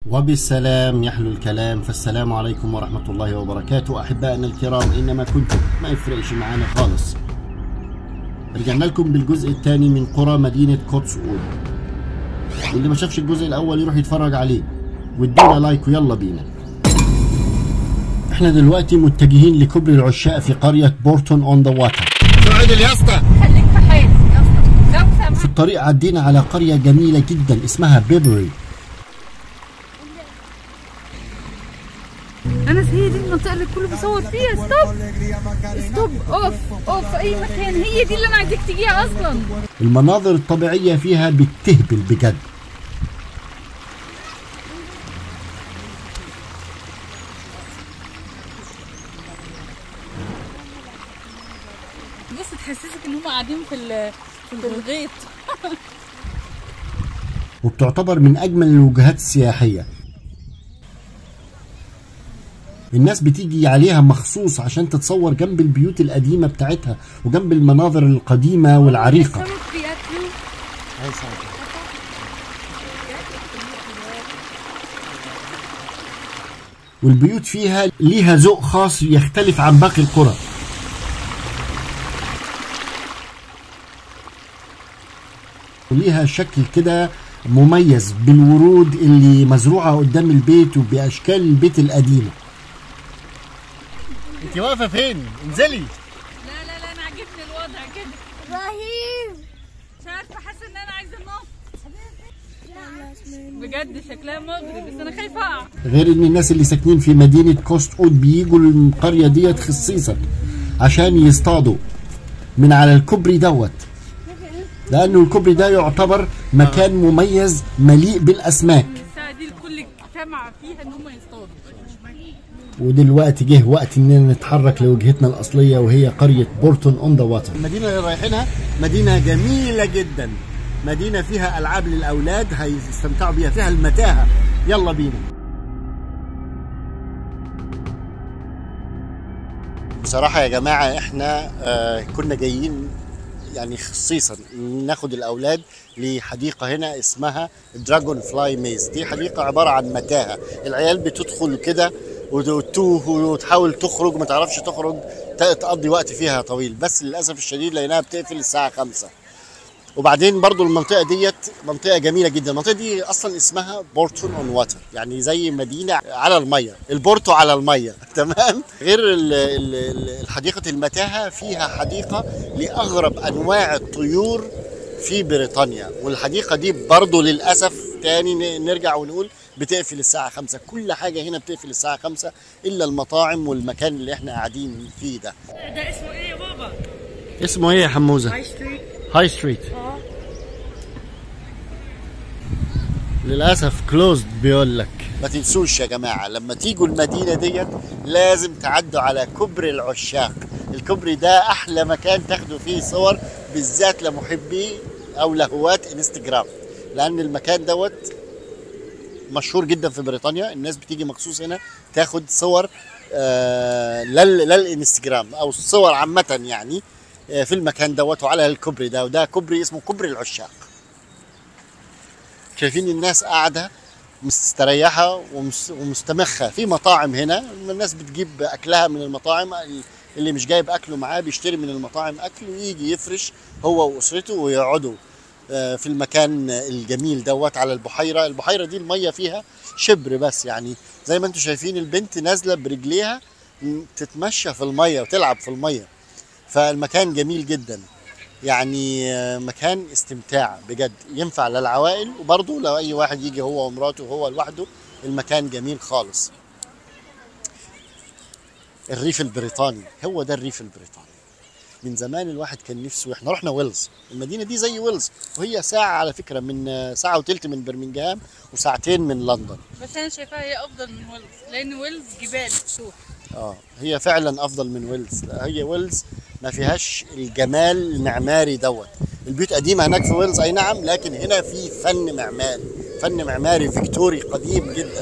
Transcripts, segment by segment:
وبالسلام يحلو الكلام فالسلام عليكم ورحمة الله وبركاته أحبائنا الكرام إنما كنتم ما يفرقش معانا خالص رجعنا لكم بالجزء الثاني من قرى مدينة كوتسوول واللي ما شافش الجزء الأول يروح يتفرج عليه وادونا لايك ويلا بينا احنا دلوقتي متجهين لكوبري العشاق في قرية بورتون اون ذا واتر سعيد الياسطة خليك في حالك يا اسطى لو سمحت في الطريق عدينا على قرية جميلة جدا اسمها بيبري انا هي دي المنطقه اللي الكل بيصور فيها ستوب ستوب اوف اوف في اي مكان هي دي اللي انا عايزاك تجيها اصلا المناظر الطبيعية فيها بتهبل بجد بص تحسسك ان هم قاعدين في ال- في الغيط وبتعتبر من أجمل الوجهات السياحية الناس بتيجي عليها مخصوص عشان تتصور جنب البيوت القديمة بتاعتها وجنب المناظر القديمة والعريقة السمك بياكلوا والبيوت فيها ليها ذوق خاص يختلف عن باقي القرى وليها شكل كده مميز بالورود اللي مزروعة قدام البيت وبأشكال البيت القديمة انت واقفة فين؟ انزلي لا لا لا انا عاجبني الوضع كده رهيب مش عارفه حاسه ان انا عايزه انط بجد شكلها مغري بس انا خايفه اقع غير ان الناس اللي ساكنين في مدينة كوست اود بيجوا القرية ديت خصيصا عشان يصطادوا من على الكوبري دوت لانه الكوبري ده يعتبر مكان مميز مليء بالاسماك الساعه دي الكل اجتمع فيها ان هم يصطادوا ودلوقتي جه وقت اننا نتحرك لوجهتنا الاصليه وهي قريه بورتون اون ذا واتر المدينة اللي رايحينها مدينة جميلة جدا مدينة فيها ألعاب للأولاد هيستمتعوا بيها فيها المتاهة يلا بينا بصراحة يا جماعة احنا آه كنا جايين يعني خصيصا ناخد الأولاد لحديقة هنا اسمها دراجون فلاي ميز دي حديقة عبارة عن متاهة العيال بتدخل كده وتوه وتحاول تخرج ما تعرفش تخرج ت- تقضي وقت فيها طويل بس للأسف الشديد لأنها بتقفل الساعة خمسة وبعدين برضو المنطقة ديت منطقة جميلة جدا المنطقة دي أصلا اسمها بورتون اون واتر يعني زي مدينة على المية البورتو على المية تمام غير ال- ال- ال- الحديقة المتاهة فيها حديقة لأغرب أنواع الطيور في بريطانيا والحديقة دي برضو للأسف تاني ن- نرجع ونقول بتقفل الساعة خمسة كل حاجة هنا بتقفل الساعة خمسة إلا المطاعم والمكان اللي احنا قاعدين فيه ده ده اسمه ايه يا بابا اسمه ايه يا حموزه هاي ستريت هاي ستريت للاسف كلوزد بيقول لك ما تنسوش يا جماعة لما تيجوا المدينة ديت لازم تعدوا على كوبري العشاق الكوبري ده أحلى مكان تاخدوا فيه صور بالذات لمحبي أو لهواة انستجرام لأن المكان دوت مشهور جدا في بريطانيا الناس بتيجي مخصوص هنا تاخد صور آه لل للانستجرام أو صور عامة يعني آه، في المكان دوت وعلى الكوبري ده وده كوبري اسمه كوبري العشاق شايفين الناس قاعدة مستريحة ومس- ومستمخة في مطاعم هنا الناس بتجيب أكلها من المطاعم اللي مش جايب أكله معاه بيشتري من المطاعم أكل ويجي يفرش هو وأسرته ويقعدوا آه، في المكان الجميل دوت على البحيرة البحيرة دي المية فيها شبر بس يعني زي ما انتم شايفين البنت نازلة برجليها م- تتمشى في المية وتلعب في المية فالمكان جميل جدا يعني آه، مكان استمتاع بجد ينفع للعوائل وبرضه لو اي واحد يجي هو ومراته وهو لوحده المكان جميل خالص الريف البريطاني هو ده الريف البريطاني من زمان الواحد كان نفسه احنا رحنا ويلز المدينه دي زي ويلز وهي ساعه على فكره من آه، ساعه وتلت من برمنجهام وساعتين من لندن بس انا شايفاها هي افضل من ويلز لان ويلز جبال شوف اه هي فعلا افضل من ويلز لا، هي ويلز ما فيهاش الجمال المعماري دوت البيوت قديمه هناك في ويلز اي نعم لكن هنا في فن معماري فن معماري فيكتوري قديم جدا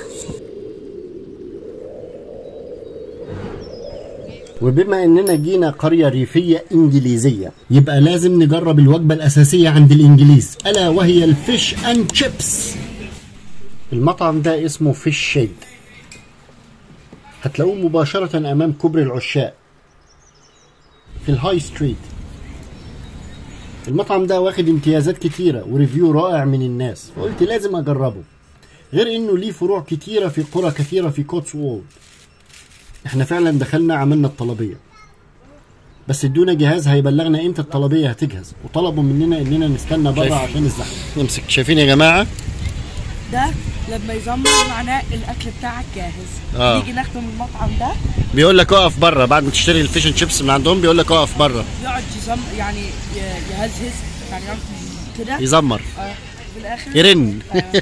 وبما اننا جينا قرية ريفية انجليزية يبقى لازم نجرب الوجبة الاساسية عند الانجليز الا وهي الفيش اند شيبس المطعم ده اسمه فيش شيد هتلاقوه مباشرة أمام كوبري العشاق في الهاي ستريت المطعم ده واخد امتيازات كتيرة وريفيو رائع من الناس فقلت لازم أجربه غير إنه ليه فروع كتيرة في قرى كثيرة في كوتس وولد احنا فعلا دخلنا عملنا الطلبية بس ادونا جهاز هيبلغنا امتى الطلبية هتجهز وطلبوا مننا اننا نستنى بره شايف. عشان الزحمة نمسك شايفين يا جماعه ده لما يزمر معناه الاكل بتاعك جاهز آه. نيجي ناخده من المطعم ده بيقول لك اقف بره بعد ما تشتري الفيش اند شيبس من عندهم بيقول لك اقف بره يقعد يزم يعني ي- يهزهز يعني يقعد كده يزمر آه. في الاخر يرن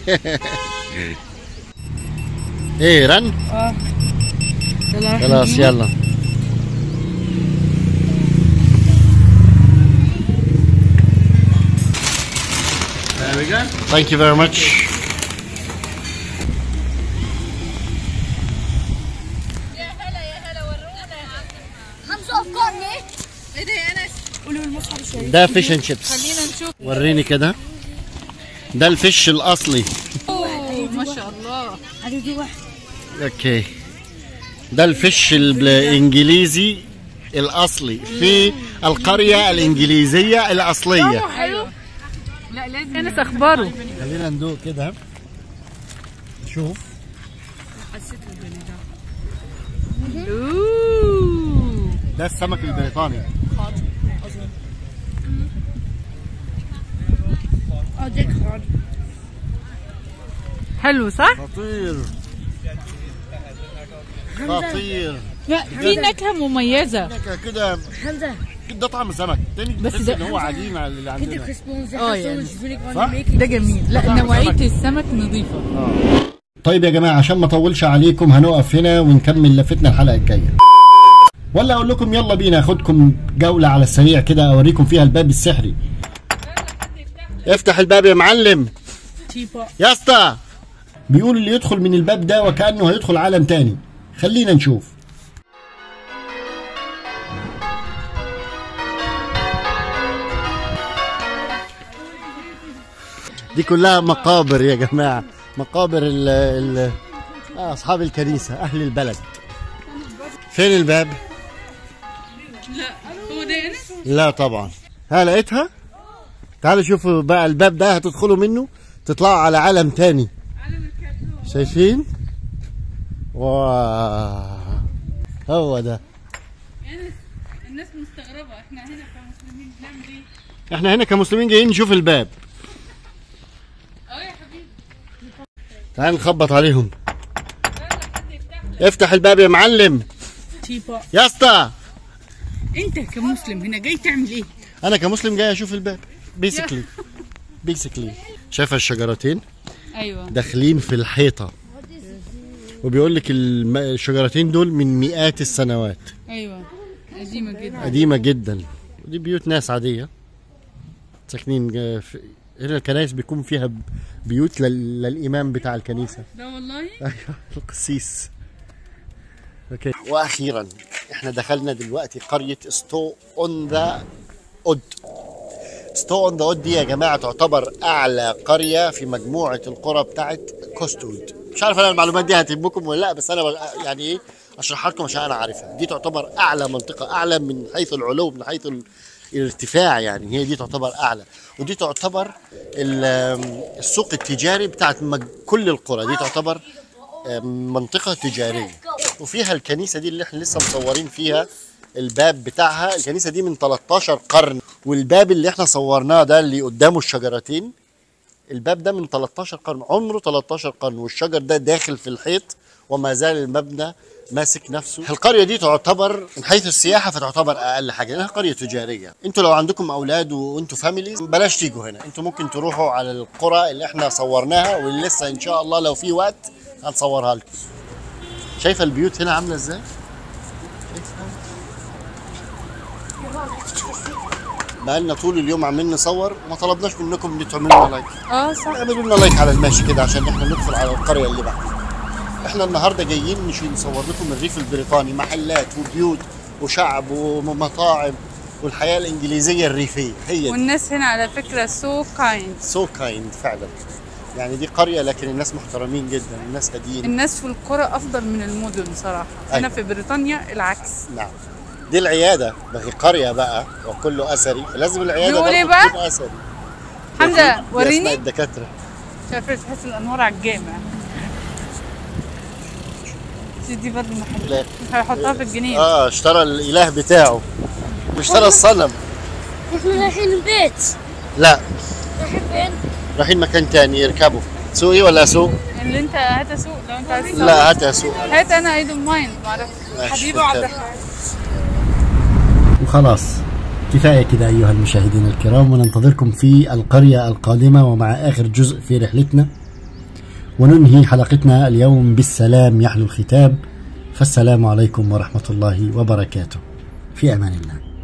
ايه رن اه يلا خلاص يلا There we go. Thank you very much. حمزه افكارني ايه ده يا انس قولوا المصحف شويه ده فيش اند شيبس خلينا نشوف وريني كده ده الفيش الاصلي اوه ما شاء الله هذه دي واحد اوكي ده الفيش الانجليزي الاصلي في القريه الانجليزيه الاصليه حلو لا لازم انس اخباره خلينا ندوق كده شوف اوه ده السمك البريطاني اه ديك خالص حلو صح؟ خطير خطير في نكهه مميزه كده- كده حمزه كده ده طعم سمك تاني بس بس ده- ان هو عجين على اللي كده عندنا كريسبونز آه يعني. صح؟ ده جميل لا نوعيه السمك نظيفه طيب يا جماعة عشان ما اطولش عليكم هنقف هنا ونكمل لفتنا الحلقة الجاية ولا اقول لكم يلا بينا اخدكم جولة على السريع كده اوريكم فيها الباب السحري افتح الباب يا معلم تيبا يا اسطى بيقول اللي يدخل من الباب ده وكأنه هيدخل عالم تاني خلينا نشوف دي كلها مقابر يا جماعه مقابر ال ال آه، اصحاب الكنيسه اهل البلد فين الباب هو ده انس لا طبعا ها لقيتها تعالوا شوفوا بقى الباب ده هتدخلوا منه تطلعوا على عالم تاني شايفين واو هو ده انس الناس مستغربه احنا هنا كمسلمين بنعمل ايه؟ احنا هنا كمسلمين جايين نشوف الباب اه يا حبيبي تعال نخبط عليهم افتح الباب يا معلم تيبا يا اسطى انت كمسلم هنا جاي تعمل ايه؟ انا كمسلم جاي اشوف الباب بيسكلي بيسكلي شايفه الشجرتين ايوه داخلين في الحيطه وبيقول لك الم- الشجرتين دول من مئات السنوات ايوه قديمه جدا قديمه جدا ودي بيوت ناس عاديه ساكنين جا- في هنا الكنائس بيكون فيها ب- بيوت لل... للامام بتاع الكنيسه لا والله ايوه القسيس اوكي واخيرا احنا دخلنا دلوقتي قريه ستو اون ذا اود ستو اون ذا اود دي يا جماعه تعتبر اعلى قريه في مجموعه القرى بتاعت كوستوود مش عارف انا المعلومات دي هتهمكم ولا لا بس انا بق- يعني ايه اشرحها لكم عشان انا عارفها دي تعتبر اعلى منطقه اعلى من حيث العلو من حيث ال- الارتفاع يعني هي دي تعتبر اعلى ودي تعتبر ال- السوق التجاري بتاعت مج- كل القرى دي تعتبر منطقة تجارية وفيها الكنيسة دي اللي احنا لسه مصورين فيها الباب بتاعها الكنيسة دي من 13 قرن والباب اللي احنا صورناه ده اللي قدامه الشجرتين الباب ده من 13 قرن عمره 13 قرن والشجر ده داخل في الحيط وما زال المبنى ماسك نفسه القرية دي تعتبر من حيث السياحة فتعتبر أقل حاجة لأنها قرية تجارية انتوا لو عندكم أولاد وانتوا فاميليز بلاش تيجوا هنا انتوا ممكن تروحوا على القرى اللي احنا صورناها واللي لسه إن شاء الله لو في وقت هنصورها لكم شايفة البيوت هنا عاملة ازاي؟ بقالنا طول اليوم عمالين نصور وما طلبناش منكم ان تعملوا لنا لايك اه صح اعملوا لنا لايك على الماشي كده عشان احنا ندخل على القريه اللي بعدها احنا النهارده جايين مش نصور لكم الريف البريطاني محلات وبيوت وشعب ومطاعم والحياه الانجليزيه الريفيه هي دي والناس هنا على فكره سو كايند سو كايند فعلا يعني دي قريه لكن الناس محترمين جدا الناس هاديين الناس في القرى افضل من المدن صراحه أيوة. هنا في بريطانيا العكس نعم دي العياده ما هي قريه بقى وكله اثري فلازم العياده بيقول برضه إيه بقى؟ تكون اثري حمزه دي أسماء وريني الدكاتره مش عارفه تحس الانوار على الجامع دي- دي برضه محل لا. هيحطها في الجنينه اه اشترى الاله بتاعه واشترى الصنم احنا رايحين البيت لا رايحين فين؟ رايحين مكان تاني يركبوا سوقي ولا اسوق؟ اللي انت هات اسوق لو انت عايز تسوق. لا هات اسوق هات انا اي دونت مايند معرفش ماشي، حبيبي عبد اركب. الرحمن وخلاص كفاية كده أيها المشاهدين الكرام وننتظركم في القرية القادمة ومع آخر جزء في رحلتنا وننهي حلقتنا اليوم بالسلام يحلو الختام فالسلام عليكم ورحمة الله وبركاته في أمان الله